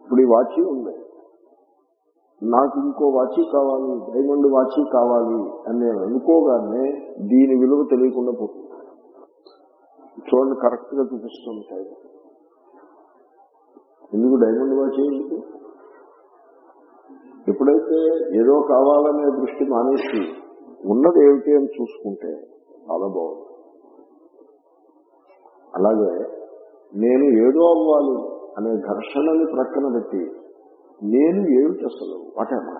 ఇప్పుడు ఈ వాచి ఉంది నాకు ఇంకో వాచి కావాలి డైమండ్ వాచి కావాలి అని నేను అనుకోగానే దీని విలువ తెలియకుండా పోతుంది చూడండి కరెక్ట్ గా చూపిస్తుంది టైం ఎందుకు డైమండ్ వాచ్ ఎందుకు ఎప్పుడైతే ఏదో కావాలనే దృష్టి మానేసి ఉన్నది ఏమిటి అని చూసుకుంటే చాలా బాగుంది అలాగే నేను ఏదో అవ్వాలి అనే ఘర్షణని ప్రక్కన పెట్టి నేను ఏమిటి అసలు వాటేమా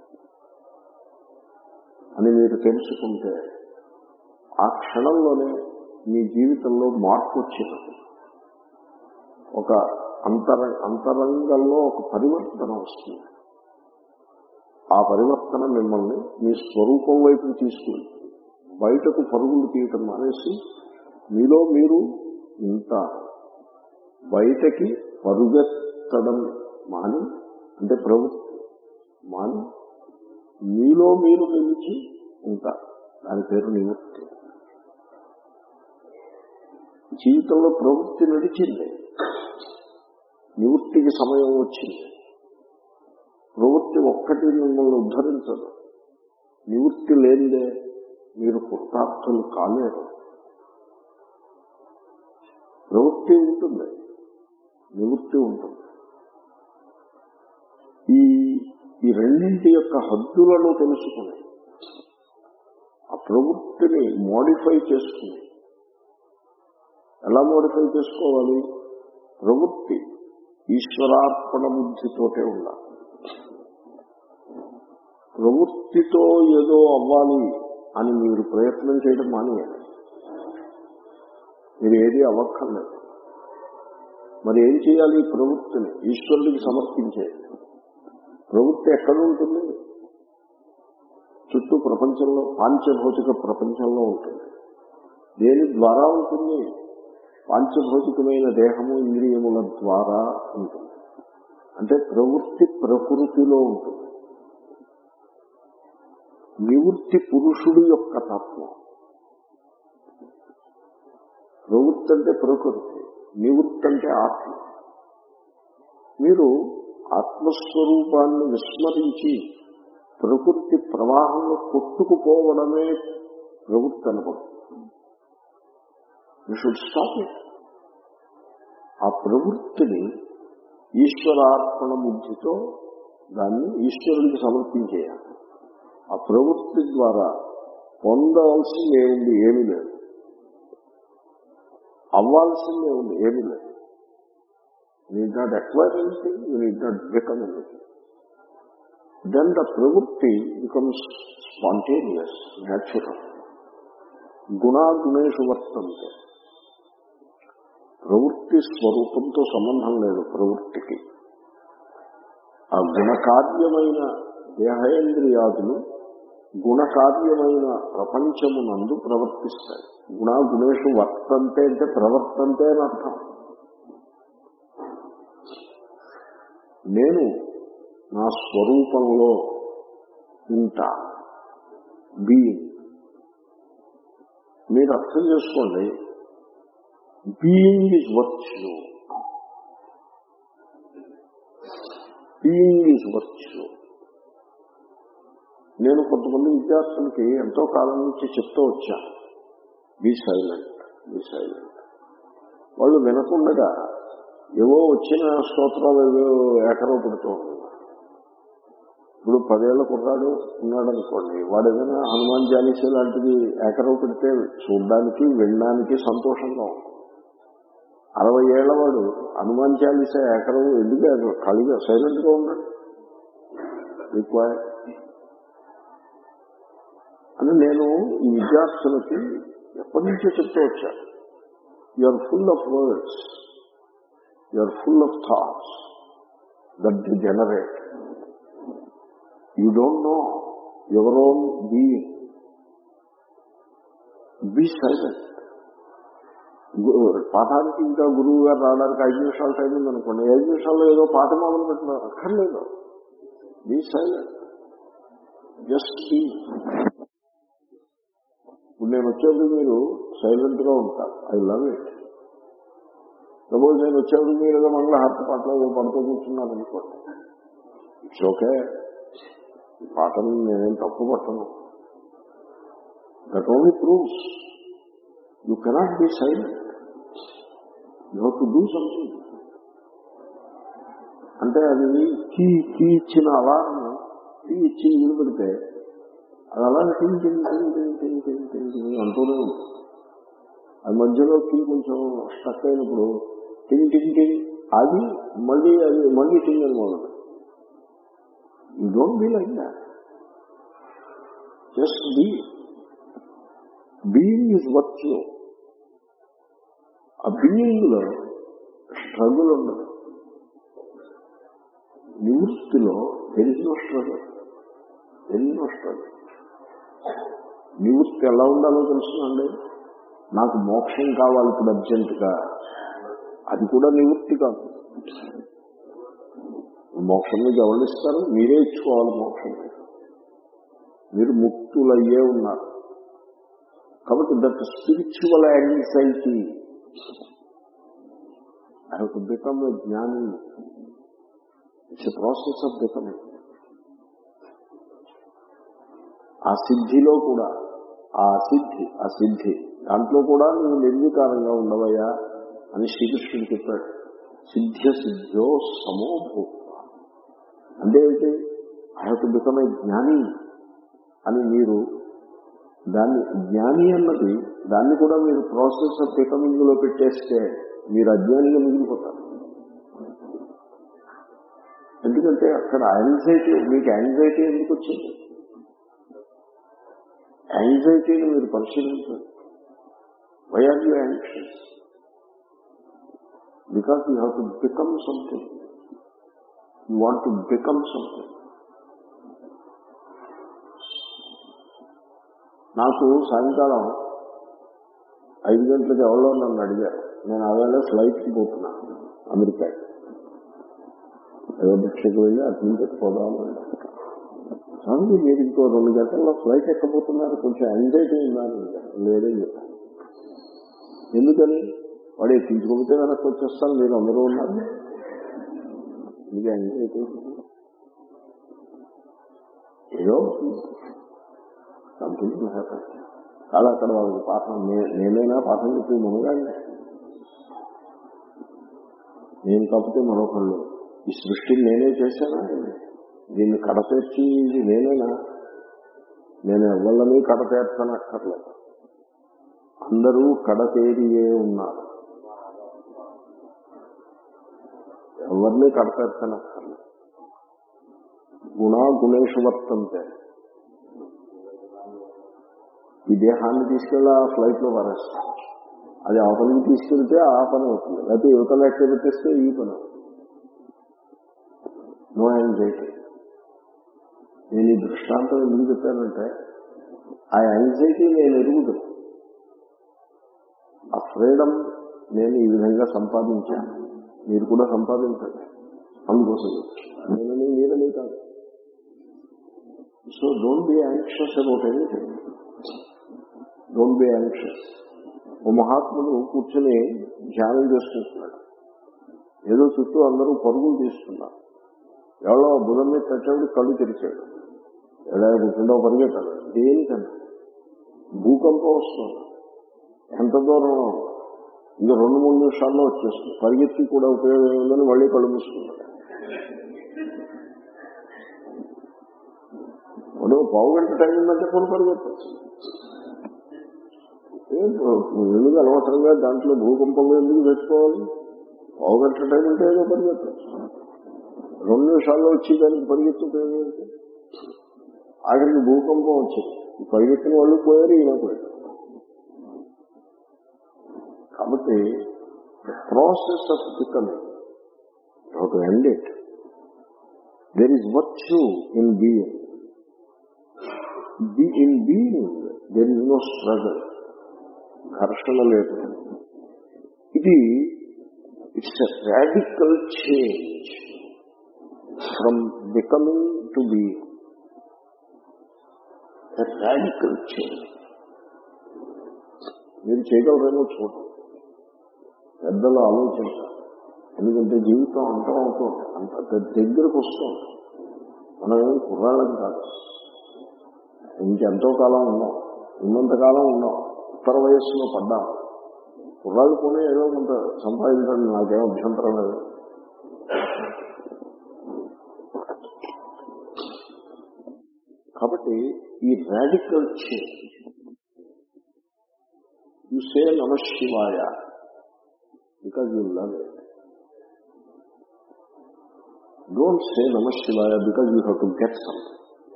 అని మీరు తెలుసుకుంటే ఆ క్షణంలోనే మీ జీవితంలో మార్పు వచ్చినది ఒక అంతర అంతరంగంలో ఒక పరివర్తన వస్తుంది ఆ పరివర్తన మిమ్మల్ని మీ స్వరూపం వైపు తీసుకెళ్తుంది బయటకు పరుగులు తీయటం మానేసి మీలో మీరు ఇంత బయటకి పరుగెత్తడం మాని అంటే ప్రవృత్తి మాని మీలో మీరు నిలిచి ఉంటారు దాని పేరు నివృత్తి జీవితంలో ప్రవృత్తి నడిచింది నివృత్తికి సమయం వచ్చింది ప్రవృత్తి ఒక్కటి మిమ్మల్ని ఉద్ధరించదు నివృత్తి లేనిదే మీరు కృతార్థులు కాలేరు ప్రవృత్తి ఉంటుంది నివృత్తి ఉంటుంది ఈ ఈ రెండింటి యొక్క హద్దులను తెలుసుకుని ఆ ప్రవృత్తిని మోడిఫై చేసుకుని ఎలా మోడిఫై చేసుకోవాలి ప్రవృత్తి ఈశ్వరార్పణ బుద్ధితోటే ఉండాలి ప్రవృత్తితో ఏదో అవ్వాలి అని మీరు ప్రయత్నం చేయడం మానేయాలి మీరు ఏది అవ్వక్కర్లేదు మరి ఏం చేయాలి ఈ ప్రవృత్తిని ఈశ్వరుడికి సమర్పించేది ప్రవృత్తి ఎక్కడ ఉంటుంది చుట్టూ ప్రపంచంలో పాంచభౌతిక ప్రపంచంలో ఉంటుంది దేని ద్వారా ఉంటుంది పాంచభౌతికమైన దేహము ఇంద్రియముల ద్వారా ఉంటుంది అంటే ప్రవృత్తి ప్రకృతిలో ఉంటుంది నివృత్తి పురుషుడి యొక్క తత్వం ప్రవృత్తి అంటే ప్రకృతి నివృత్తి అంటే ఆత్మ మీరు ఆత్మస్వరూపాన్ని విస్మరించి ప్రకృతి ప్రవాహంలో కొట్టుకుపోవడమే ప్రవృత్తి అనబడుతుంది యూ షుడ్ స్టాప్ ఇట్ ఆ ప్రవృత్తిని ఈశ్వరార్పణ బుద్ధితో దాన్ని ఈశ్వరుడికి సమర్పించేయాలి ఆ ప్రవృత్తి ద్వారా పొందవలసింది ఏముంది ఏమీ లేదు అవ్వాల్సిందే ఉంది ఏమీ లేదు need not acquire anything you need not become anything then the ప్రవృత్తి బికమ్స్ స్పాంటేనియస్ న్యాచురల్ గుణాగుణేషు వర్తంతే ప్రవృత్తి స్వరూపంతో సంబంధం లేదు ప్రవృత్తికి ఆ గుణకార్యమైన దేహేంద్రియాదులు గుణకార్యమైన ప్రపంచమునందు ప్రవర్తిస్తాయి గుణాగుణేషు వర్తంతే అంటే ప్రవర్తంతే అని అర్థం నేను నా స్వరూపంలో ఉంటా బీయింగ్ మీరు అర్థం చేసుకోండి being is virtue being is virtue నేను కొంతమంది విద్యార్థులకి ఎంతో కాలం నుంచి చెప్తూ వచ్చాను బీ సైలెంట్ బీ సైలెంట్ వాళ్ళు వినకుండగా ఏవో వచ్చిన స్తోత్రాలు ఏవో ఏకరవ పెడుతూ ఉన్నారు ఇప్పుడు పదేళ్ల కుర్రాడు ఉన్నాడు అనుకోండి వాడు ఏదైనా హనుమాన్ చాలీస లాంటిది ఏకరవ పెడితే చూడడానికి వినడానికి సంతోషంగా ఉంటుంది అరవై ఏళ్ల వాడు హనుమాన్ చాలీస ఏకరవు ఎందుకు ఖాళీగా సైలెంట్ గా ఉన్నాడు రిక్వైర్ అని నేను ఈ విద్యార్థులకి ఎప్పటి నుంచో చెప్తూ వచ్చాను you are full of words you are full of thoughts that they generate you don't know your own being be silent పాఠానికి ఇంకా గురువు గారు రావడానికి ఐదు నిమిషాల టైం ఉందనుకోండి ఐదు నిమిషాల్లో ఏదో పాట మొదలు పెట్టినారు అక్కర్లేదు బీ సైలెంట్ జస్ట్ బీ ఇప్పుడు నేను వచ్చేది మీరు సైలెంట్ గా ఉంటారు ఐ లవ్ ఇట్ సపోజ్ నేను వచ్చేప్పుడు మీరు ఏదో మంగళ హారతి పాటలో ఏదో పడుతూ కూర్చున్నారు అనుకోండి ఇట్స్ ఓకే ఈ పాటను నేనేం తప్పు పట్టను that only proves you cannot be silent you have to do something అంటే అది కీ కీ ఇచ్చిన అలారం కీ ఇచ్చి ఇల్లు పెడితే అది అలా టింగ్ టింగ్ టింగ్ టింగ్ టింగ్ టింగ్ టింగ్ టింగ్ అంటూనే ఉంటుంది అది మధ్యలో కీ కొంచెం స్టక్ అయినప్పుడు టింగ్ టింగ్ టింగ్ అది మళ్ళీ అది మళ్ళీ టింగ్ అని మొదలు you don't be like that just be being is virtue ఆ బీయింగ్ లో స్ట్రగుల్ ఉండదు నివృత్తిలో తెలిసిన స్ట్రగుల్ ఎన్నో స్ట్రగుల్ నివృత్తి ఎలా ఉండాలో తెలుసునండి నాకు మోక్షం కావాలి ఇప్పుడు అర్జెంటుగా అది కూడా నివృత్తి కాదు మోక్షం మీకు ఎవరిస్తారు మీరే ఇచ్చుకోవాలి మోక్షం మీరు ముక్తులయ్యే ఉన్నారు కాబట్టి that spiritual anxiety I have to become a jnani it's a process of becoming ఆ సిద్ధిలో కూడా ఆ సిద్ధి ఆ సిద్ధి దాంట్లో కూడా నువ్వు నిర్వికారంగా ఉండవయ్యా అని శ్రీకృష్ణుడు చెప్పాడు సిద్ధ్య సిద్ధ్యో సమోభూత అంటే ఏంటి I have to become a jnani అని మీరు దాన్ని జ్ఞాని అన్నది దాన్ని కూడా మీరు ప్రాసెస్ ఆఫ్ బికమింగ్ లో పెట్టేస్తే మీరు అజ్ఞానిగా మిగిలిపోతారు ఎందుకంటే అక్కడ యాంగ్జైటీ మీకు యాంగ్జైటీ ఎందుకు వచ్చింది యాంగ్జైటీని మీరు పరిశీలించండి why are you anxious because you have to become something you want to become something నాకు సాయంకాలం ఐదు గంటలకు ఎవరో నన్ను అడిగారు నేను అవేళ ఫ్లైట్కి పోతున్నా అమెరికా ఏదో భిక్షకు వెళ్ళి అటు నుంచి పోదాము స్వామి మీరు ఇంకో రెండు గంటల్లో ఫ్లైట్ ఎక్కబోతున్నారు కొంచెం యాంగ్జైటీ ఉన్నారు లేదని చెప్పాను ఎందుకని వాడు ఎక్కించుకోకపోతే వెనక్కి వచ్చేస్తాను మీరు అందరూ ఉన్నారు మీకు యాంగ్జైటీ ఏదో సంథింగ్ హ్యాపన్ కాదు అక్కడ వాళ్ళకి పాఠం నే- నేనైనా పాఠం చెప్పి మనగానే నేను కాకపోతే మరొకళ్ళు ఈ సృష్టిని నేనే చేశానా దీన్ని కడతేర్చి ఇది నేనేనా నేను ఎవళ్ళని కడతేర్చనక్కర్లేదు అందరూ కడతేరియే ఉన్నారు ఎవరిని కడతేర్చనక్కర్లేదు గుణా గుణేషు వర్తంతే ఈ దేహాన్ని తీసుకెళ్ళి ఆ ఫ్లైట్ లో పారేస్తాం అది అవతలికి తీసుకెళ్తే ఆ పని అవుతుంది లేకపోతే యువతలు ఎక్కడ పెట్టేస్తే ఈ పని అవుతుంది నో యాంగ్జైటీ నేను ఈ దృష్టాంతం ఎందుకు చెప్పానంటే ఆ యాంగ్జైటీ నేను ఎరుగుదు ఆ ఫ్రీడమ్ నేను ఈ విధంగా సంపాదించాను మీరు కూడా సంపాదించండి అందుకోసం నేనని మీరని కాదు so don't be anxious about anything don't be anxious ఓ మహాత్ముడు కూర్చొని ధ్యానం చేసుకుంటున్నాడు ఏదో చుట్టూ అందరూ పరుగులు తీస్తున్నారు ఎవరో బుధం మీద కట్టాడు కళ్ళు తెరిచాడు ఎలా కూర్చుండో పరిగెట్టాడు దేనికన్నా భూకంపం వస్తుంది ఎంత దూరంలో ఉంది? ఇంకా రెండు మూడు నిమిషాల్లో వచ్చేస్తుంది పరిగెత్తి కూడా ఉపయోగం ఉందని మళ్ళీ కళ్ళు మూసుకున్నాడు వాడు పావు గంట టైం ఉందంటే కూడా పరిగెత్తచ్చు ఎందుకు అనవసరంగా దాంట్లో భూకంపంలో ఎందుకు పెట్టుకోవాలి పావు గంట టైం ఉంటే ఏదో పరిగెత్తచ్చు రెండు నిమిషాల్లో వచ్చి దానికి పరిగెత్తి ఉపయోగం ఏంటి? ఆఖరికి భూకంపం వచ్చింది ఈ పరిగెత్తిన వాళ్ళు పోయారు ఈయన పోయారు కాబట్టి process of becoming to end it there is virtue in being in being there is no struggle ఘర్షణ లేదు ఇది it's a radical change from becoming to being radical change మీరు చేయగలరేమో చూడండి పెద్దలు ఆలోచించాలి ఎందుకంటే జీవితం అంతం అవుతుంది అంత ద- దగ్గరకు వస్తుంది మనం ఏం కుర్రాళ్ళం కాదు ఇంకెంతో కాలం ఉన్నాం ఉన్నంతకాలం ఉన్నాం ఉత్తర వయస్సులో పడ్డాం కుర్రాళ్ళు కొని ఏదో కొంత సంపాదించండి నాకేం అభ్యంతరం లేదు కాబట్టి ఈ radical change you say namah Shivaya because you love it don't say namah Shivaya because you have to get something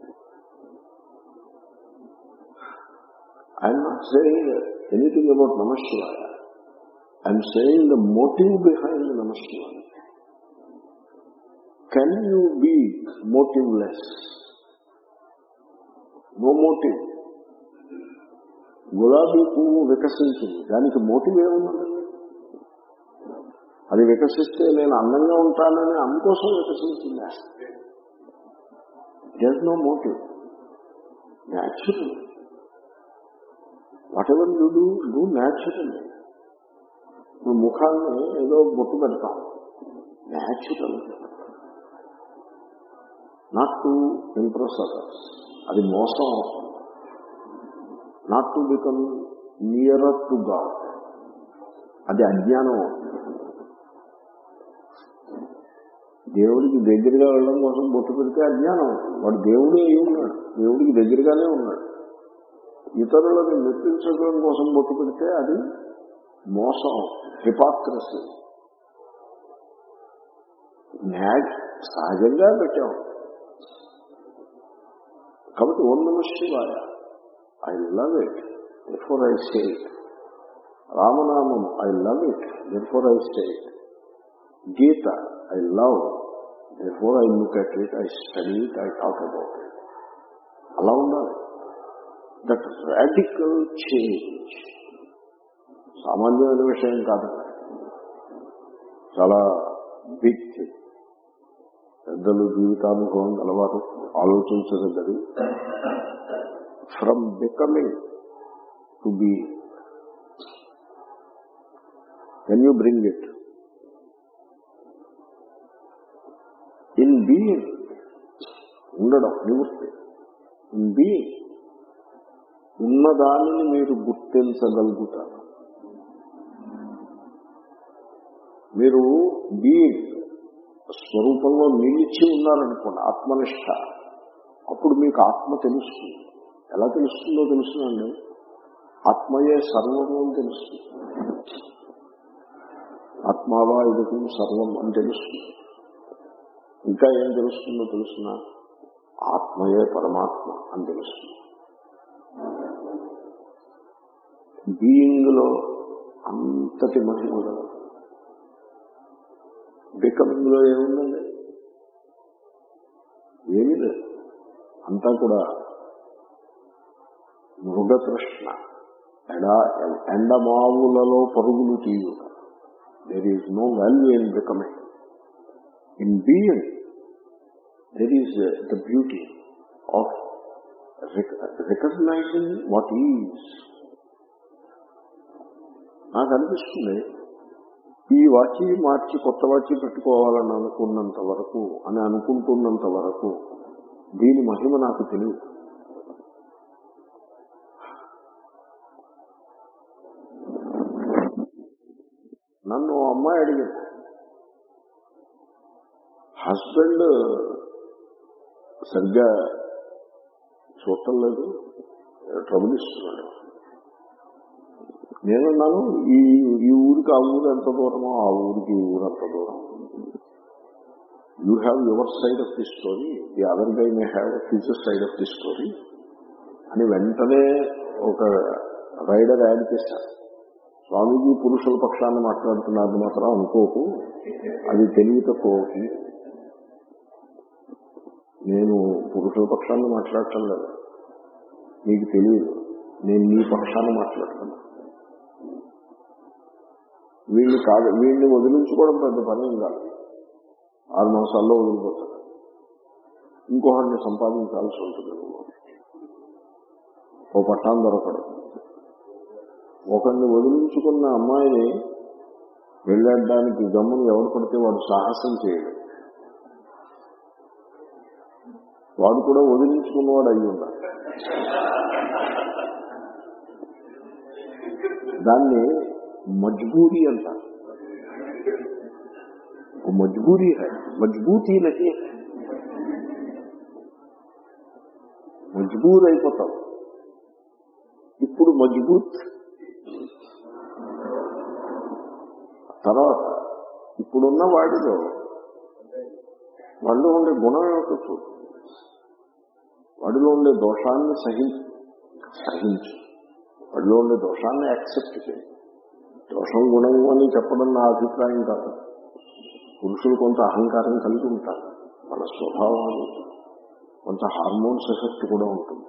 I'm not saying anything about namah Shivaya I'm saying the motive behind namah Shivaya can you be motiveless no motive గులాబీ పువ్వు వికసించింది దానికి motive ఏముందండి అది వికసిస్తే నేను అందంగా ఉంటానని అందుకోసం వికసించింది does no motive natural whatever you do do natural నువ్వు ముఖాన్ని ఏదో బొట్టు పెడతాం natural not to impress others అది మోసం అవుతుంది not to become nearer to God అది అజ్ఞానం అవుతుంది దేవుడికి దగ్గరగా వెళ్ళడం కోసం బొట్టు పెడితే అజ్ఞానం అవుతుంది వాడు దేవుడు అయి ఉన్నాడు దేవుడికి దగ్గరగానే ఉన్నాడు ఇతరులను మెప్పించడం కోసం బొట్టు పెడితే అది మోసం హిపాక్రసీ న్యాడ్ సహజంగా పెట్టాం కాబట్టి Om namah Shivaya I love it before I say it రామనామం I love it before I say it Gita I love before I look at it I study it I talk about it అలా ఉండాలి దట్ రాడికల్ చేంజ్ సామాన్యమైన విషయం కాదు చాలా big thing పెద్దలు జీవితానుభవం గలవారు ఆలోచించదగ్గది from becoming to be can you bring it in being ఉండడం నివృత్తి ఇన్ బీయింగ్ ఉన్నదానిని మీరు గుర్తించగలుగుతారు మీరు బీయింగ్ స్వరూపంలో నిలిచి ఉన్నారనుకోండి ఆత్మనిష్ట అప్పుడు మీకు ఆత్మ తెలుస్తుంది ఎలా తెలుస్తుందో తెలుస్తుందండి ఆత్మయే సర్వము అని తెలుస్తుంది ఆత్మావా ఇదకు సర్వం అని తెలుస్తుంది ఇంకా ఏం తెలుస్తుందో తెలుసిన ఆత్మయే పరమాత్మ అని తెలుస్తుంది బీయింగ్ లో అంతటి మహిమ గలదు బికమింగ్ లో ఏముందండి ఏమీ లేదు అంతా కూడా మృగతృష్ణ ఎడా ఎండమావులలో పరుగులు తీయుట there is no value in becoming in being there is the beauty of recognising what is నాకు అనిపిస్తుంది ఈ వాచి మార్చి కొత్త వాచి పెట్టుకోవాలని అనుకున్నంత వరకు అని అనుకుంటున్నంత వరకు దీని మహిమ నాకు తెలియదు నన్ను ఓ అమ్మాయి అడిగింది హస్బెండ్ సరిగ్గా చూడటం లేదు ట్రబుల్ ఇస్తున్నాడు నేనున్నాను ఈ ఈ ఊరికి ఆ ఊరు ఎంత దూరమో ఆ ఊరికి ఈ ఊరు అంత దూరం you have your side of the story the other guy may have his side of the story అని వెంటనే ఒక రైడర్ యాడ్ చేశారు స్వామీజీ పురుషుల పక్షాన్ని మాట్లాడుతున్నారు మాత్రం అనుకోకు అది తెలివి తక్కువకి నేను పురుషుల పక్షాన్ని మాట్లాడటం లేదు నీకు తెలియదు నేను నీ పక్షాన్ని మాట్లాడుతున్నా వీళ్ళు కాదు వీళ్ళని వదిలించుకోవడం పెద్ద పని ఏం కాదు ఆరు మాసాల్లో వదిలిపోతాడు ఇంకొకరిని సంపాదించాల్సి ఉంటుంది నువ్వు. ఓ పట్టాన్ని దొరకడు ఒకరిని వదిలించుకున్న అమ్మాయిని వెళ్ళడానికి గమ్మును ఎవడు పడితే వాడు సాహసం చేయడు వాడు కూడా వదిలించుకున్నవాడు అయ్యి ఉండాలి దాన్ని మజ్బూరి అంటారు वो मजबूरी है मजबूती नहीं है మజ్బూర్ అయిపోతాం ఇప్పుడు మజ్బూత్ తర్వాత ఇప్పుడున్న వాడిలో వాళ్ళు ఉండే గుణం ఏమిటో చూడు వాడిలో ఉండే దోషాన్ని సహించు సహించు వాడిలో ఉండే దోషాన్ని యాక్సెప్ట్ చేయి దోషం గుణం అని చెప్పడం నా అభిప్రాయం కాదు పురుషులు కొంత అహంకారం కలిగి ఉంటారు మన స్వభావం అది. కొంత హార్మోన్స్ ఎఫెక్ట్ కూడా ఉంటుంది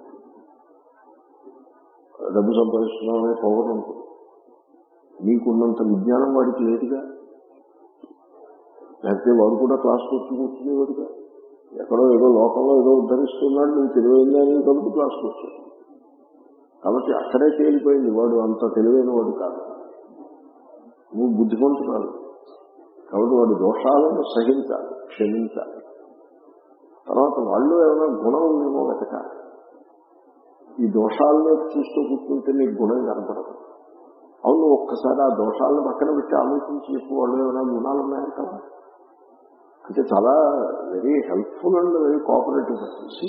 డబ్బు సంపాదిస్తున్నామనే పవర్ ఉంటుంది నీకున్నంత విజ్ఞానం వాడికి లేదుగా లేకపోతే వాడు కూడా క్లాస్కి వచ్చి కూర్చునేవాడుగా ఎక్కడో ఏదో లోకంలో ఏదో ఉద్ధరిస్తున్నాడు నువ్వు తెలివైందని కలుపు క్లాస్కి వచ్చాడు కాబట్టి అక్కడే తేలిపోయింది వాడు అంత తెలివైన వాడు కాదు నువ్వు బుద్ధిమంతురాలు కాబట్టి వాడి దోషాలను సహించాలి క్షమించాలి తర్వాత వాళ్ళు ఏమైనా గుణం ఉందేమో వెతకాలి ఈ దోషాలను చూస్తూ కూర్చుంటే నీకు గుణం కనపడదు అవును ఒక్కసారి ఆ దోషాలను పక్కన పెట్టి ఆలోచించి చెప్పు వాళ్ళు ఏమైనా గుణాలు ఉన్నాయని కదా అంటే చాలా very helpful and very cooperative చూసి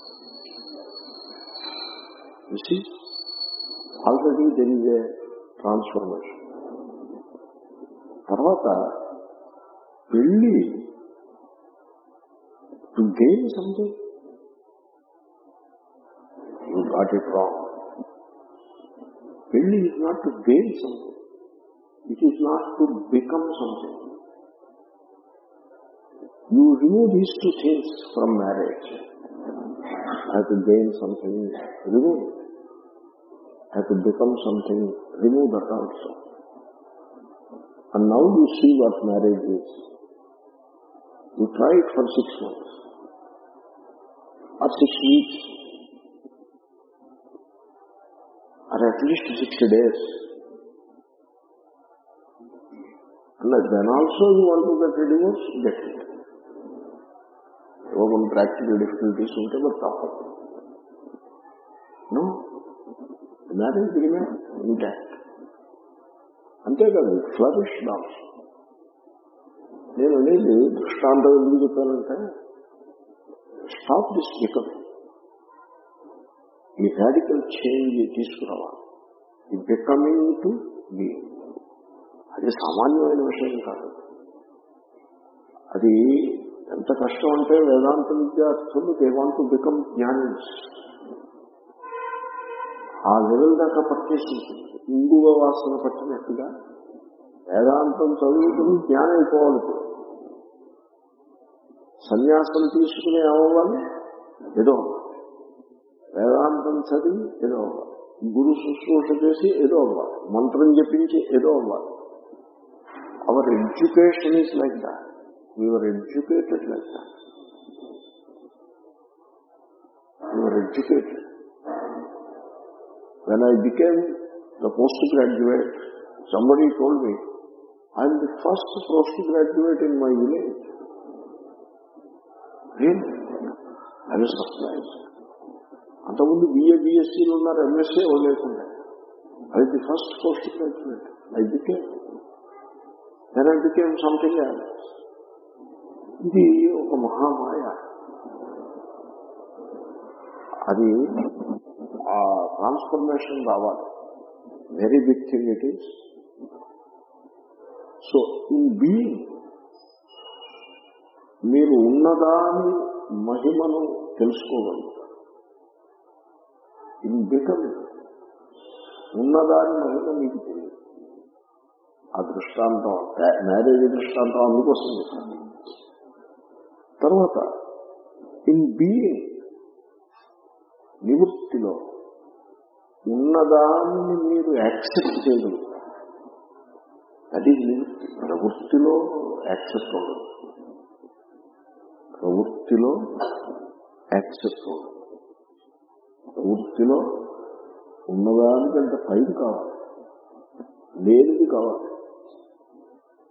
చూసి already there is a transformation తర్వాత పెళ్లి to gain something you got it wrong పెళ్లి is not to gain something it is not to become something you remove these two things from marriage have to gain something remove have to become something remove that also And now you see what marriage is. You try it for six months or six weeks or at least sixty days. And then also you want to get a divorce, get it. Some practical difficulties, whatever తప్పదు No. The marriage remains intact. అంతేకాదు flourish dance నేను అనేది దృష్టాంతం ఎందుకు చెప్పానంటే stop this become ఈ radical change తీసుకురావాలి ఈ బికమింగ్ టు బీ అది సామాన్యమైన విషయం కాదు అది ఎంత కష్టం అంటే వేదాంత విద్యార్థులు they want to become jnanis ఆ లెవెల్ దాకా పట్టేసింది ఇంగువ వాసన పట్టినట్టుగా వేదాంతం చదువుకుని జ్ఞానం అయిపోవాలి ఇప్పుడు సన్యాసం తీసుకుని ఏమవ్వాలి ఏదో వేదాంతం చదివి ఏదో అవ్వాలి గురు శుశ్రూష చేసి ఏదో అవ్వాలి మంత్రం చెప్పించి ఏదో అవ్వాలి our education is like that we are educated like that we are educated When I became the postgraduate, somebody told me, I am the first postgraduate in my village. Really? I was surprised. అంతకుముందు BA బిఎస్సీలు ఉన్నారు MSc లేకుండా I the first post graduate I became then I became something ఇది ఒక మహామాయ అది ఆ transformation రావాలి very big thing it is so in being మీరు ఉన్నదాని మహిమను తెలుసుకోగలుగుతారు ఇన్ బికమ్ ఉన్నదాని మహిమ మీకు తెలియదు ఆ దృష్టాంతం మ్యారేజ్ దృష్టాంతం అందుకోసం చెప్పాను తర్వాత ఇన్ బీయింగ్ నివృత్తిలో ఉన్నదాన్ని మీరు యాక్సెప్ట్ చేయగలుగుతారు అది నివృత్తి ప్రవృత్తిలో యాక్సెప్ట్ ఉండదు ప్రవృత్తిలో యాక్సెప్ట్ ఉండదు ప్రవృత్తిలో ఉన్నదానికంటే పైకి కావాలి లేనిది కావాలి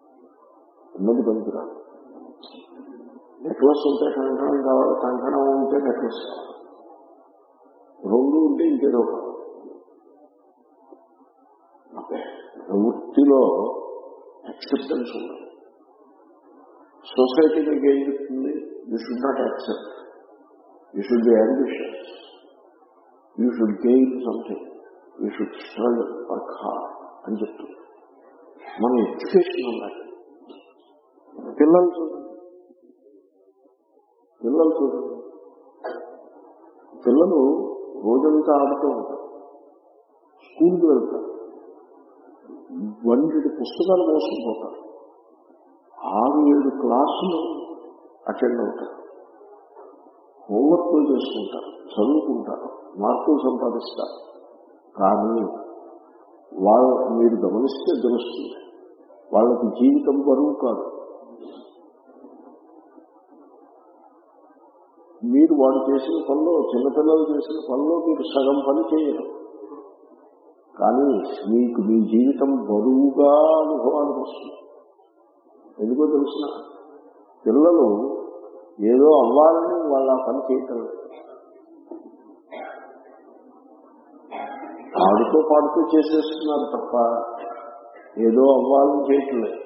ఉన్నది పనికిరాదు నెక్లెస్ ఉంటే కంకణం కావాలి కంకణం ఉంటే నెక్లెస్ కావాలి రెండు ఉంటే ఇంకేదో కావాలి ప్రవృత్తిలో యాక్సెప్టెన్స్ ఉండదు సొసైటీ మీకు ఏం చెప్తుంది you should not accept you should be ambitious you should gain something you should struggle work hard అని చెప్తుంది మన ఎడ్యుకేషన్ ఉన్నది పిల్లలు చూడండి పిల్లలు చూడండి పిల్లలు రోజంతా ఆడుతూ ఉంటారు స్కూల్కి వెళ్తారు వంటి పుస్తకాలు మోసుకుపోతారు ఆరు ఏడు క్లాసులు అటెండ్ అవుతారు హోంవర్క్లు చేసుకుంటారు చదువుకుంటారు మార్కులు సంపాదిస్తారు కానీ వాళ్ళ మీరు గమనిస్తే తెలుస్తుంది వాళ్ళకి జీవితం బరువు కాదు మీరు వాడు చేసిన పనిలో చిన్నపిల్లలు చేసిన పనిలో మీరు సగం పని చేయరు కానీ మీకు మీ జీవితం బరువుగా అనుభవానికి వస్తుంది ఎందుకో తెలిసిన పిల్లలు ఏదో అవ్వాలని వాళ్ళ పని చేయటం లేదు. ఆడుతూ పాడుతూ చేసేస్తున్నారు తప్ప ఏదో అవ్వాలని చేయట్లేదు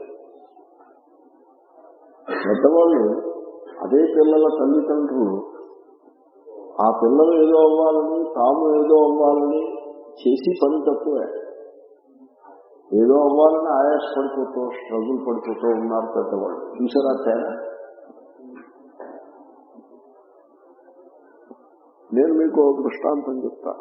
పెద్దవాళ్ళు అదే పిల్లల తల్లిదండ్రులు ఆ పిల్లలు ఏదో అవ్వాలని తాము ఏదో అవ్వాలని చేసి పని తక్కువే ఏదో అవ్వాలని ఆయాస పడిపోతూ స్ట్రగుల్ పడిపోతూ ఉన్నారు పెద్దవాళ్ళు చూసారా తేడా నేను మీకు ఒక దృష్టాంతం చెప్తా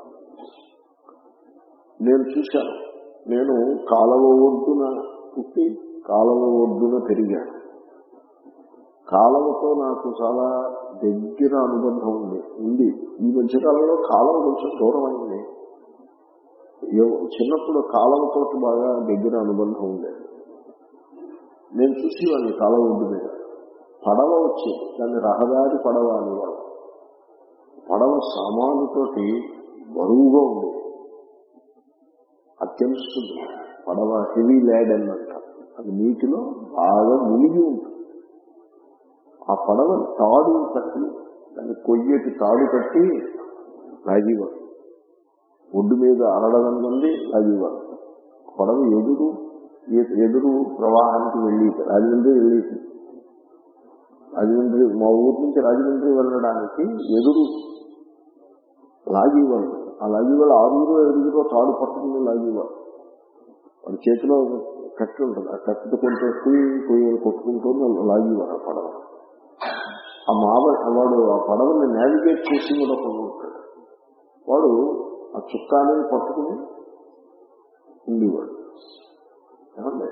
నేను చూశాను నేను కాలవ ఒడ్డున పుట్టి కాలవ ఒడ్డున పెరిగాను కాలవతో నాకు చాలా దగ్గర అనుబంధం ఉంది ఉంది ఈ మధ్యకాలంలో కాలం కొంచెం దూరం అయింది ఎవ- చిన్నప్పుడు కాలంతో బాగా దగ్గర అనుబంధం ఉండేది నేను చూసేవాడిని కాలం ఒడ్డు మీద పడవ వచ్చి దాన్ని రహదారి పడవ అనేవాడు పడవ సామానుతోటి బరువుగా ఉంది అత్యంస్తుంది పడవ హెవీ ల్యాడ్ అన్నట్ట అది నీటిలో బాగా మునిగి ఉంటుంది ఆ పడవ తాడు కట్టి దాన్ని కొయ్యటి తాడు కట్టి లాగేవాడు ఒడ్డు మీద అరడదం మంది లాగేవాడు పడవ ఎదురు ఎ- ఎదురు ప్రవాహానికి వెళ్ళి రాజమండ్రి వెళ్ళి రాజమండ్రి మా ఊరు నుంచి రాజమండ్రి వెళ్ళడానికి ఎదురు లాగేవాడు ఆ లాగేవాళ్ళు ఆరుగురు ఎదుగులో తాడు పట్టుకుని లాగేవాడు వాడి చేతిలో కట్టి ఉంటుంది ఆ కట్టుతో కొంచెం కుయ్యి కుయ్యి కొట్టుకుంటూ లాగేవాడు ఆ పడవ ఆ మావ వాడు ఆ పడవని నావిగేట్ చేసి కూడా ఒకడు ఉంటాడు వాడు ఆ చుక్కాని పట్టుకుని ఉండేవాడు ఏమండి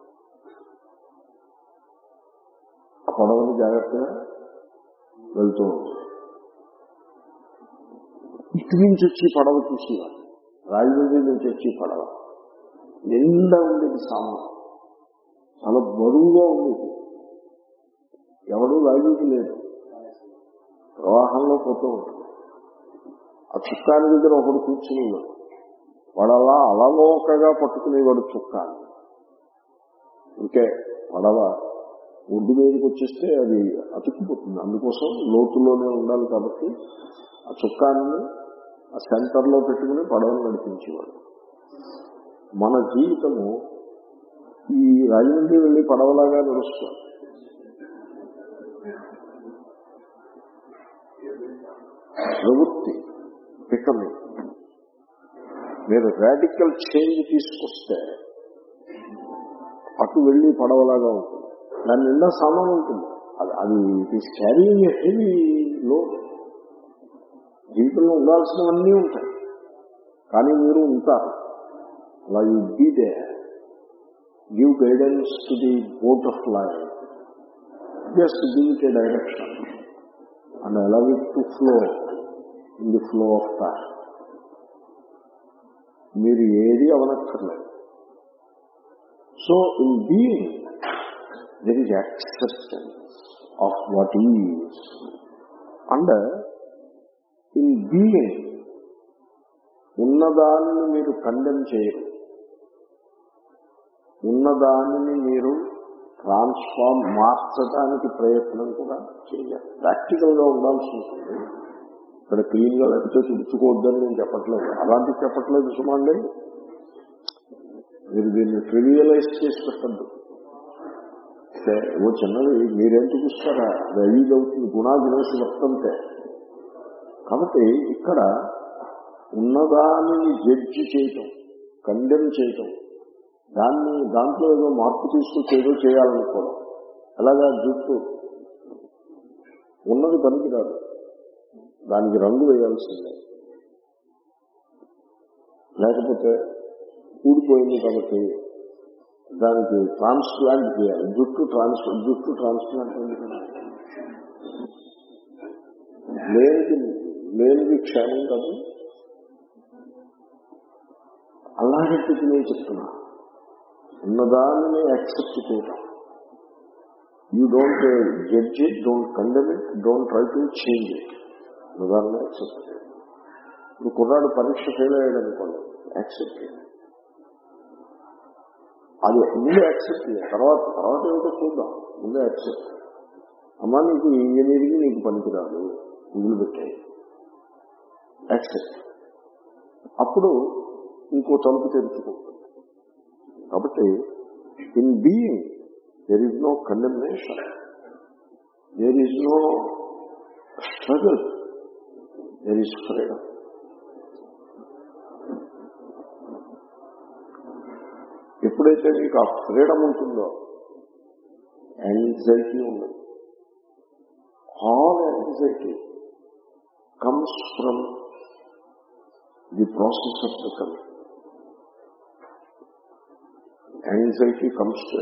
ఆ పడవని జాగ్రత్తగా వెళ్తూ ఉంటాడు ఇటు నుంచి వచ్చి పడవ చూసేవాడు రాజమండ్రి నుంచి వచ్చి పడవ నిండా ఉండేది సామాన్ చాలా బరువుగా ఉండేది ఎవడూ లాగేది లేదు ప్రవాహంలో పోతూ ఉంటుంది ఆ చుక్కాని దగ్గర ఒకడు కూర్చుని ఉన్నాడు వాడు అలా అలవోకగా పట్టుకునేవాడు చుక్కాని ఇంకే పడవ ఒడ్డు మీదకి వచ్చేస్తే అది అతుక్కుపోతుంది అందుకోసం లోతులోనే ఉండాలి కాబట్టి ఆ చుక్కాన్ని ఆ సెంటర్లో పెట్టుకుని పడవను నడిపించేవాడు మన జీవితము ఈ రాజమండ్రి వెళ్ళి పడవలాగా నడుస్తుంది ప్రవృత్తి పికమి మీరు రాడికల్ చేంజ్ తీసుకొస్తే అటు వెళ్ళి పడవలాగా ఉంటుంది దాని నిండా సామాన్ ఉంటుంది అది అది it is carrying a heavy load జీవితంలో ఉండాల్సినవన్నీ ఉంటాయి కానీ మీరు ఉంటారు అలా you be they give guidance to the boat of life just give it a direction and allow it to flow in the flow of time మీరు ఏది అవనక్కర్లేదు so in being there is acceptance of what is and in being ఉన్నదానిని మీరు condemn చేయరు ఉన్నదానిని మీరు transform మార్చడానికి ప్రయత్నం కూడా చేయాలి ప్రాక్టికల్ గా ఉండాల్సి ఉంటుంది ఇక్కడ క్లీన్ గా లేకపోతే తుడుచుకోవద్దని నేను చెప్పట్లేదు అలాంటి చెప్పట్లేదు సుమండి మీరు దీన్ని ట్రివియలైజ్ చేసి పెట్టద్దు ఓ చిన్నది మీరేం చూపిస్తారా అది అయ్యి అవుతుంది గుణాగుణేసి వర్తంతే కాబట్టి ఇక్కడ ఉన్నదానిని జడ్జి చేయటం కండెమ్ చేయటం దాన్ని దాంట్లో ఏదో మార్పు తీసుకొచ్చి ఏదో చేయాలనుకోవడం అలాగా జుట్టు ఉన్నది పనికిరాదు దానికి రంగు వేయాల్సిందే లేకపోతే ఊడిపోయింది కాబట్టి దానికి ట్రాన్స్ప్లాంట్ చేయాలి జుట్టు ట్రాన్స్ జుట్టు ట్రాన్స్ప్లాంట్ అయింది కదా లేనిది లేనిది క్షేమం కాదు అలాంటి నేను చెప్తున్నా ఉన్నదాన్ని యాక్సెప్ట్ చేయడం you don't judge it don't condemn it don't try to change it ఉన్నదాన్ని యాక్సెప్ట్ చేయడం ఇప్పుడు కుర్రాడు పరీక్ష ఫెయిల్ అయ్యాడు అనుకోండి యాక్సెప్ట్ చేయండి అది ముందు యాక్సెప్ట్ చేయాలి తర్వాత తర్వాత ఏమిటో చూద్దాం ముందు యాక్సెప్ట్ అమ్మా నీకు ఇంజనీరింగ్ నీకు పనికిరాదు వదిలిపెట్టాయి యాక్సెప్ట్ అప్పుడు ఇంకో తలుపు తెరుచుకుంటుంది కాబట్టి in being there is no condemnation there is no struggle there is freedom ఎప్పుడైతే మీకు ఆ ఫ్రీడమ్ ఉంటుందో యాంగ్జైటీ ఉండదు all anxiety comes from the process of the coming anxiety comes to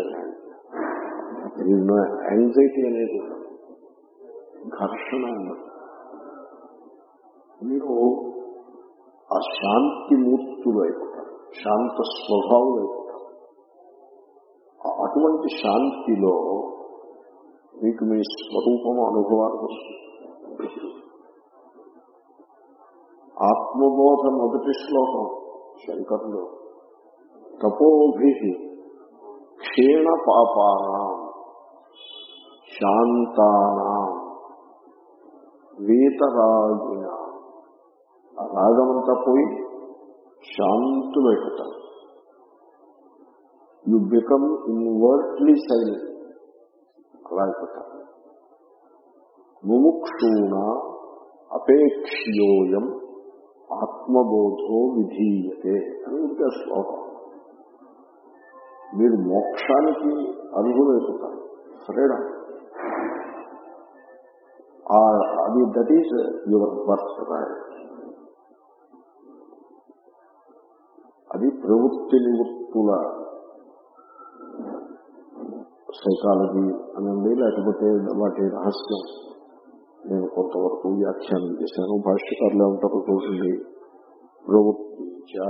anxiety అనేది ఉండదు. ఘర్షణ ఉండదు మీరు ఆ శాంతి మూర్తులు అయిపోతారు శాంత స్వభావం అయిపోతారు అటువంటి శాంతిలో మీకు మీ స్వరూపం అనుభవానికి వస్తుంది ఆత్మబోధ మొదటి శ్లోకం శంకరులు తపోభి క్షీణ పాపానాం శాంతానాం వీతరాగిన ఆ రాగమంతా పోయి శాంతులు అయిపోతారు యు బికమ్ ఇన్వర్ట్లీ సైలెంట్ అలా అయిపోతారు ముముక్షూణ అపేక్ష్యోయం ఆత్మబోధో విధీయతే అని ఉంటే శ్లోకం మీరు మోక్షానికి అర్హులైపోతారు ఫ్రీడమ్ అది that is your birthright అది ప్రవృత్తి నివృత్తుల సైకాలజీ అనండి లేకపోతే వాటి రహస్యం నేను కొంతవరకు వ్యాఖ్యానం చేశాను భాష్యకారులు ఉంటారు చూడండి ప్రవృత్తి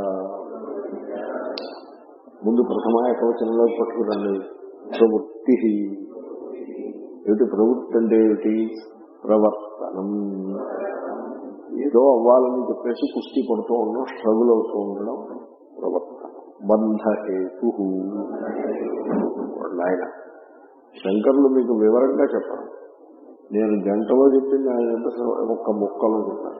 ముందు ప్రథమ ఏకవచనంలో పట్టుకురండి ప్రవృత్తి ఏమిటి ప్రవృత్తి అంటే ఏమిటి ప్రవర్తనం ఏదో అవ్వాలని చెప్పేసి కుస్తీ పడుతూ ఉండడం స్ట్రగుల్ అవుతూ ఉండడం ప్రవర్తన బంధహేతు ఆయన శంకర్లు మీకు వివరంగా చెప్పారు నేను గంటలో చెప్పింది ఆయన ఎంత ఒక్క ముక్కలో చెప్పారు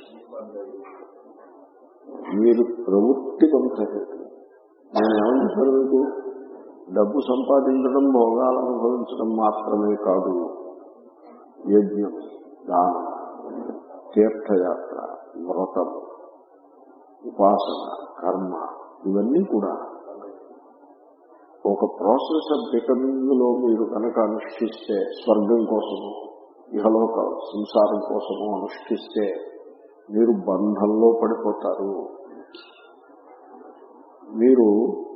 మీరు ప్రవృత్తి బంధహేతు నేను ఏమంటారు మీకు డబ్బు సంపాదించడం భోగాలు అనుభవించడం మాత్రమే కాదు యజ్ఞం దానం తీర్థయాత్ర వ్రతం ఉపాసన కర్మ ఇవన్నీ కూడా ఒక ప్రాసెస్ ఆఫ్ బికమింగ్ లో మీరు కనుక అనుష్ఠిస్తే స్వర్గం కోసము ఇహలోక సంసారం కోసము అనుష్ఠిస్తే మీరు బంధంలో పడిపోతారు మీరు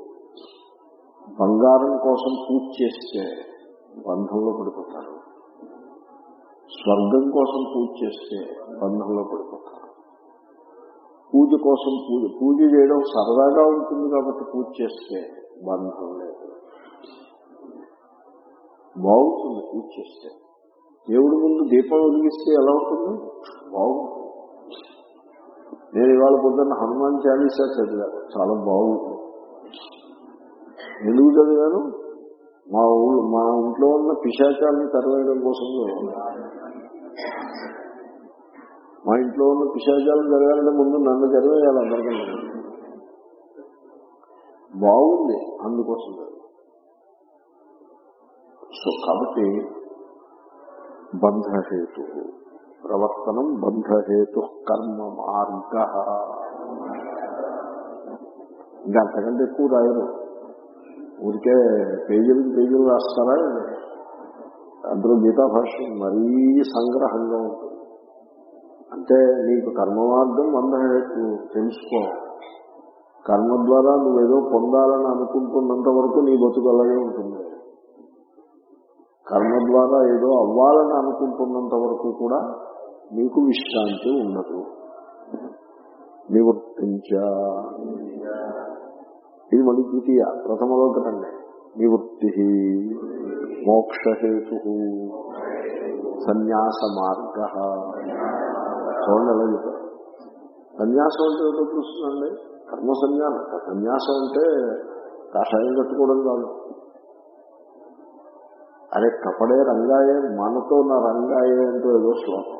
బంగారం కోసం పూజ చేస్తే బంధంలో పడిపోతారు స్వర్గం కోసం పూజ చేస్తే బంధంలో పడిపోతారు పూజ కోసం పూజ పూజ చేయడం సరదాగా ఉంటుంది కాబట్టి పూజ చేస్తే బంధం లేదు బాగుంటుంది పూజ చేస్తే దేవుడి ముందు దీపం వెలిగిస్తే ఎలా ఉంటుంది బాగుంటుంది నేను ఇవాళ పొద్దున్న హనుమాన్ చాలీసా చదివాను చాలా బాగుంటుంది ఎందుకు చదివాను మా ఊళ్ళో మా ఇంట్లో ఉన్న పిశాచాలను తరవేయడం కోసం మా ఇంట్లో ఉన్న పిశాచాలను జరగాలంటే ముందు నన్ను జరివేయాలి అందరికన్నా బాగుంది అందుకోసం సో కాబట్టి బంధహేతు ప్రవర్తనం బంధహేతు కర్మ మార్గ ఇంకా అంతకంటే ఎక్కువ రాయరు ఊరికే పేజీలు పేజీలు రాస్తారా అందులో గీతా భాష్యం మరీ సంగ్రహంగా ఉంటుంది అంటే నీకు కర్మ మార్గం బంధహేతు తెలుసుకో కర్మ ద్వారా నువ్వేదో పొందాలని అనుకుంటున్నంత వరకు నీ బతుకు అలాగే ఉంటుంది కర్మ ద్వారా ఏదో అవ్వాలని అనుకుంటున్నంత వరకు కూడా నీకు విశ్రాంతి ఉండదు నివృత్తించ ఇది మళ్ళీ ద్వితీయ ప్రథమలో కదండి నివృత్తి మోక్షహేతు సన్యాస మార్గ చూడండి ఎలా చెప్పారు సన్యాసం అంటే ఏదో చూస్తుందండి కర్మ సన్యాసం సన్యాసం అంటే కాషాయం కట్టుకోవడం కాదు అరే కపడే రంగాయే మనతో నా రంగాయే అంటూ ఏదో శ్లోకం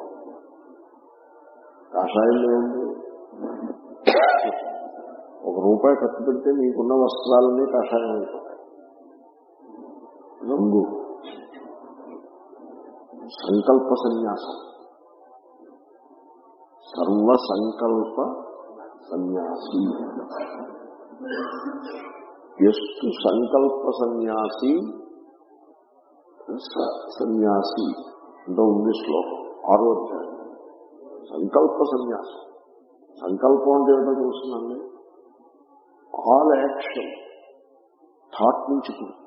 కాషాయం ఏముంది ఒక రూపాయి ఖర్చు పెడితే మీకున్న వస్త్రాలన్నీ కాషాయం అయిపోతాయి రంగు సంకల్ప సన్యాసం సర్వ సంకల్ప సన్యాసి ఎస్తు సంకల్ప సన్యాసి సన్యాసి అంటే ఉంది శ్లోకం ఆరో అధ్యాయం సంకల్ప సన్యాసం సంకల్పం అంటే ఏమిటో చూస్తున్నాండి ఆల్ యాక్షన్ థాట్ నుంచి పుడుతుంది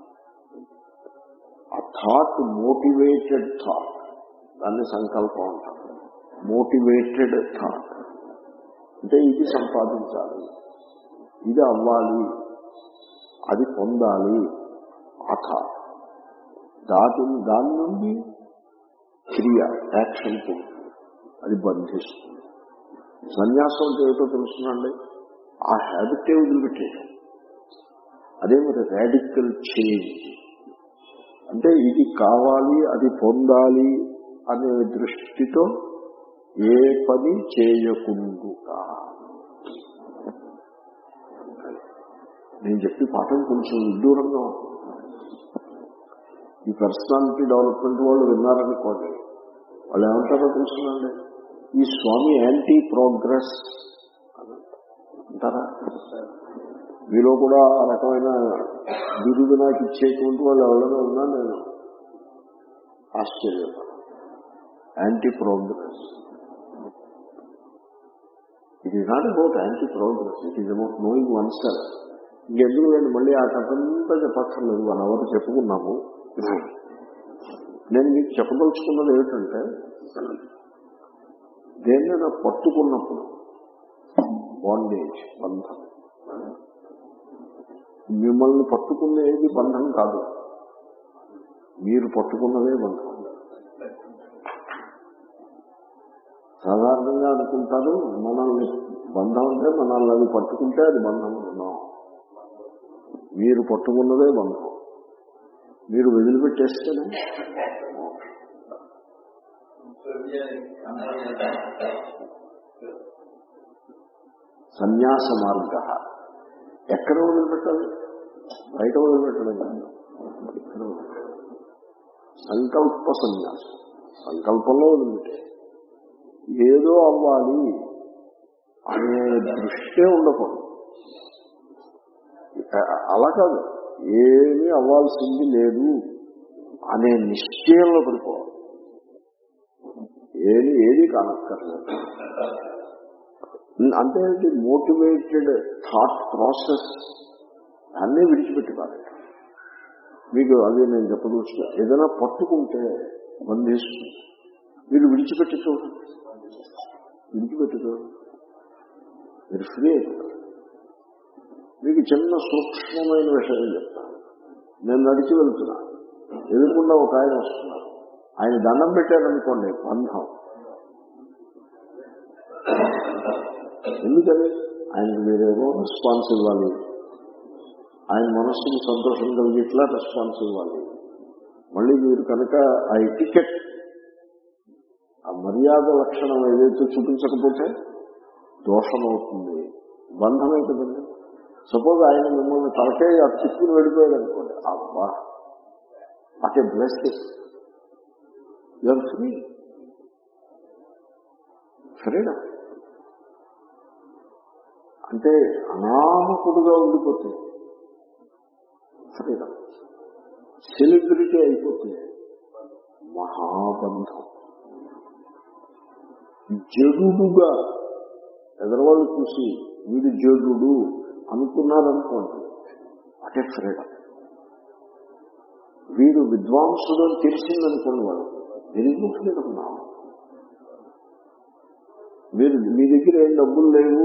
ఆ థాట్ మోటివేటెడ్ థాట్ దాన్ని సంకల్పం అంటారు మోటివేటెడ్ థాట్ అంటే ఇది సంపాదించాలి ఇది అవ్వాలి అది పొందాలి ఆ థాట్ దాటి దాని నుండి క్రియ యాక్షన్ పుడుతుంది అది బంధిస్తుంది సన్యాసం అంటే ఏమిటో తెలుస్తుందండి ఆ హ్యాబిటే వదిలిపెట్టేయడం అదే మరి రాడికల్ చేంజ్ అంటే ఇది కావాలి అది పొందాలి అనే దృష్టితో ఏ పని చేయకుండా నేను చెప్పి పాఠం కొంచెం విదూరంగా ఉంటుంది ఈ పర్సనాలిటీ డెవలప్మెంట్ వాళ్ళు విన్నారనుకోండి వాళ్ళు ఏమంటారో తెలుసునండి ఈ స్వామి యాంటీ ప్రోగ్రెస్ అంటారా మీలో కూడా ఆ రకమైన బిరుదు నాకు ఇచ్చేటువంటి వాళ్ళు ఎవరైనా ఉన్నా నేను ఆశ్చర్యపడ anti progress it is not about anti progress it is about knowing oneself ఇంకెందుకు లేండి మళ్ళీ ఆ కథంతా చెప్పక్కర్లేదు వన్ అవర్ చెప్పుకున్నాము నేను మీకు చెప్పదలుచుకున్నది ఏమిటంటే దేన్నైనా పట్టుకున్నప్పుడు బాండేజ్ బంధం మిమ్మల్ని పట్టుకునేది బంధం కాదు మీరు పట్టుకున్నదే బంధం సాధారణంగా అనుకుంటారు మనల్ని బంధం అంటే మనల్ని అది పట్టుకుంటే అది బంధం ఉన్నాం మీరు పట్టుకున్నదే బంధం మీరు వదిలిపెట్టేస్తేనే సన్యాస మార్గ ఎక్కడ వదిలిపెట్టాలి బయట వదిలిపెట్టడం కాదు ఎక్కడ వదిలిపెట్టాలి? సంకల్ప సన్యాసం సంకల్పంలో వదిలిపెట్టే ఏదో అవ్వాలి అనే దృష్టే ఉండకూడదు అలా కాదు ఏమీ అవ్వాల్సింది లేదు అనే నిశ్చయంలో పడిపోవాలి ఏది ఏది కానక్కర్లేదు అంటే మోటివేటెడ్ థాట్ ప్రాసెస్ అన్నీ విడిచిపెట్టి పారేయాలి మీకు అదే నేను చెప్పదలుచుకో ఏదైనా పట్టుకుంటే బంధిస్తుంది మీరు విడిచిపెట్టి చూడండి విడిచిపెట్టి చూడండి మీరు ఫ్రీ అయిపోతారు మీకు చిన్న సూక్ష్మమైన విషయం చెప్తాను నేను నడిచి వెళ్తున్నా ఎదురుకుండా ఒక ఆయన వస్తున్నారు ఆయన దండం పెట్టారనుకోండి బంధం ఎందుకని ఆయనకు మీరేమో రెస్పాన్స్ ఇవ్వాలి ఆయన మనస్సుకి సంతోషం కలిగిట్లా రెస్పాన్స్ ఇవ్వాలి మళ్ళీ మీరు కనుక ఆ ఎటికెట్ ఆ మర్యాద లక్షణం ఏదైతే చూపించకపోతే దోషం అవుతుంది బంధమే కదండి సపోజ్ ఆయన మిమ్మల్ని తలకే తిప్పుకుని వెళ్ళిపోయాడు అనుకోండి అబ్బా అటే బ్లెస్సింగ్ యూఆర్ ఫ్రీ ఫ్రీడమ్ అంటే అనామకుడుగా ఉండిపోతే ఫ్రీడమ్ సెలబ్రిటీ అయిపోతే మహాబంధం జడుడుగా ఎదరవాళ్ళు చూసి వీడు జడుడు అనుకున్నారనుకోండి అటే ఫ్రీడమ్ వీడు విద్వాంసుడు అని తెలిసిందనుకోండి వాళ్ళు వెరీ ఫ్రీడమ్ నా మీరు మీ దగ్గర ఏం డబ్బులు లేవు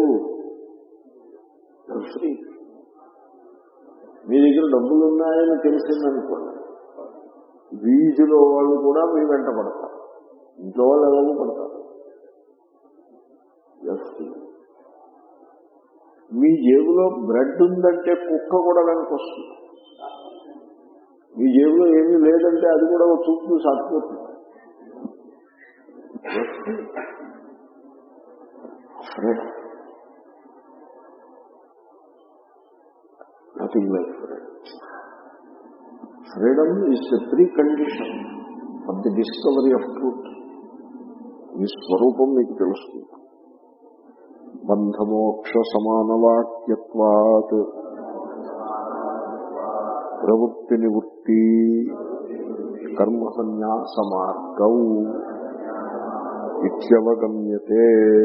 ఫ్రీ మీ దగ్గర డబ్బులు ఉన్నాయని తెలిసిందనుకోండి వీధిలో వాళ్ళు కూడా మీ వెంట పడతారు ఇంట్లో వాళ్ళు ఎలాగో పడతారు మీ జేబులో బ్రెడ్ ఉందంటే కుక్క కూడా వెనకొస్తుంది మీ జేబులో ఏమీ లేదంటే అది కూడా ఒక చూపు సాటిపోతుంది freedom nothing like freedom freedom is the precondition for the discovery of truth మీ స్వరూపం మీకు తెలుస్తుంది బంధమోక్ష సమానవాక్యత్వాత్ ప్రవృత్తి నివృత్తి కర్మ సన్యాస మార్గౌ ఇత్యవగమ్యతే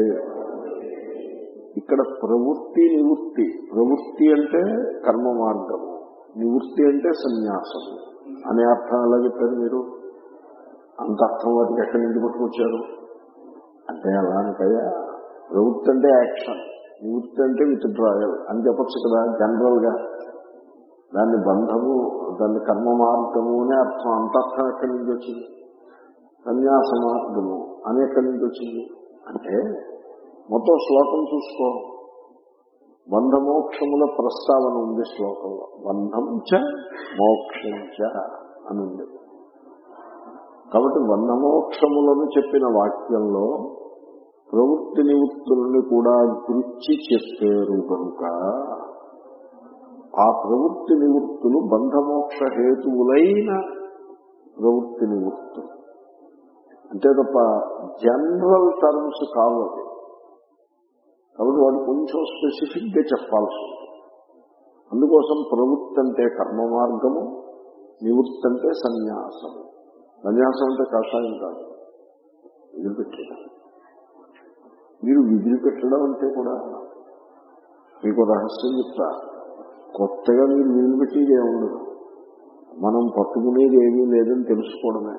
ఇక్కడ ప్రవృత్తి నివృత్తి ప్రవృత్తి అంటే కర్మ మార్గము నివృత్తి అంటే సన్యాసం అనే అర్థం ఎలా చెప్పారు మీరు అంత అర్థం వాటికి ఎక్కడి నుంచి పట్టుకొచ్చారు అంటే అలా అంటయ్యా ప్రవృత్తి అంటే యాక్షన్ నివృత్తి అంటే విత్ డ్రాయల్ అని చెప్పచ్చు కదా జనరల్ గా దాన్ని బంధము దాన్ని కర్మ మార్గము అనే అర్థం అంత అర్థం ఎక్కడి నుంచి వచ్చింది సన్యాస మార్గము అని ఎక్కడి నుంచి వచ్చింది అంటే మొత్తం శ్లోకం చూసుకో బంధమోక్షముల ప్రస్తావన ఉంది శ్లోకంలో బంధం చ మోక్షం చ అని ఉంది కాబట్టి బంధమోక్షములను చెప్పిన వాక్యంలో ప్రవృత్తి నివృత్తులను కూడా గురించి చెప్పారు కనుక ఆ ప్రవృత్తి నివృత్తులు బంధమోక్ష హేతువులైన ప్రవృత్తి నివృత్తులు అంతే తప్ప జనరల్ టర్మ్స్ కావాలి కాబట్టి వాడు కొంచెం స్పెసిఫిక్ గా చెప్పాల్సి ఉంటుంది అందుకోసం ప్రవృత్తి అంటే కర్మ మార్గము నివృత్తి అంటే సన్యాసము సన్యాసం అంటే కషాయం కాదు వదిలిపెట్టడం మీరు విధులు పెట్టడం అంటే కూడా మీకు రహస్యం చెప్తా కొత్తగా మీరు విధులు పెట్టేది ఏముండదు మనం పట్టుకునేది ఏమీ లేదని తెలుసుకోవడమే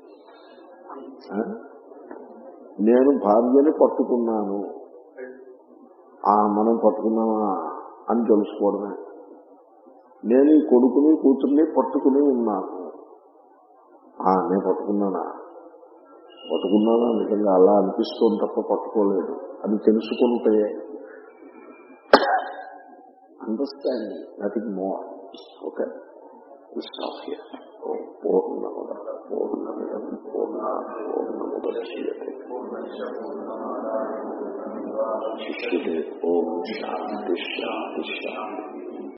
నేను భార్యని పట్టుకున్నాను ఆ మనం పట్టుకున్నామా అని తెలుసుకోవడమే నేను ఈ కొడుకుని కూతుర్ని పట్టుకుని ఉన్నాను ఆ నేను పట్టుకున్నానా పట్టుకున్నానా నిజంగా అలా అనిపిస్తుంది తప్ప పట్టుకోలేదు అది తెలుసుకుంటే understanding nothing more okay stop here పూర్ణముద పూర్ణమిదం పూర్ణ పూర్ణముద్యతే శిష్యుడే ఓం శాంతి శాంతి శాంతి